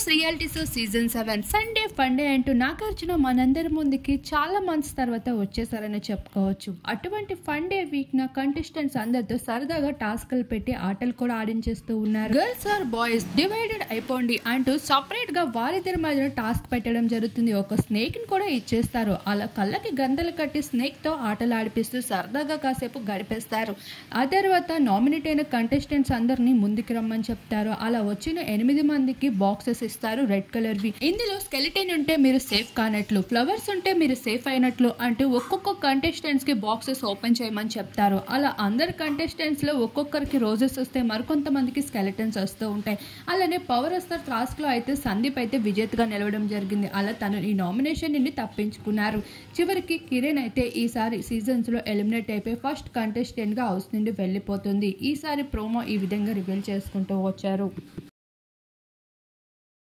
reality show season seven Sunday Funday అంటూ నాగార్జున మనందరి ముందుకి చాలా మంత్స్ తర్వాత వచ్చేసారని చెప్పుకోవచ్చు అటువంటి ఫండే వీక్ నా కంటెస్టెంట్స్ అందరితో సరదాగా టాస్క్లు పెట్టి ఆటలు కూడా ఆడించేస్తూ ఉన్నారు గర్ల్స్ ఆర్ బాయ్స్ డివైడెడ్ అయిపోండి అంటూ సపరేట్ గా వారిద్దరి మధ్యన టాస్క్ పెట్టడం జరుగుతుంది ఒక స్నేక్ ని కూడా ఇచ్చేస్తారు అలా కళ్ళకి గంతలు కట్టి స్నేక్ తో ఆటలు ఆడిపిస్తూ సరదాగా కాసేపు గడిపేస్తారు ఆ తర్వాత నామినేట్ అయిన కంటెస్టెంట్స్ అందరినీ ముందుకు రమ్మని చెప్తారు అలా వచ్చిన ఎనిమిది మందికి బాక్సెస్ ఇస్తారు రెడ్ కలర్ వి ఇందులో స్కెలిటన్ ఉంటే మీరు సేఫ్ కానట్లు ఫ్లవర్స్ ఉంటే మీరు సేఫ్ అయినట్లు అంటూ ఒక్కొక్క కంటెస్టెంట్స్ కి బాక్సెస్ ఓపెన్ చేయమని చెప్తారు అలా అందరు కంటెస్టెంట్స్ లో ఒక్కొక్కరికి రోజెస్ వస్తే మరికొంతమందికి స్కెలిటన్స్ వస్తూ ఉంటాయి అలానే పవర్ వస్తారు టాస్క్ లో అయితే సందీప్ అయితే విజేతగా నిలవడం జరిగింది అలా తను ఈ నామినేషన్ నుండి తప్పించుకున్నారు చివరికి కిరణ్ అయితే ఈసారి సీజన్స్ లో ఎలిమినేట్ అయిపోయి ఫస్ట్ కంటెస్టెంట్ గా హౌస్ నుండి వెళ్ళిపోతుంది ఈసారి ప్రోమో ఈ విధంగా రివీల్ చేసుకుంటూ వచ్చారు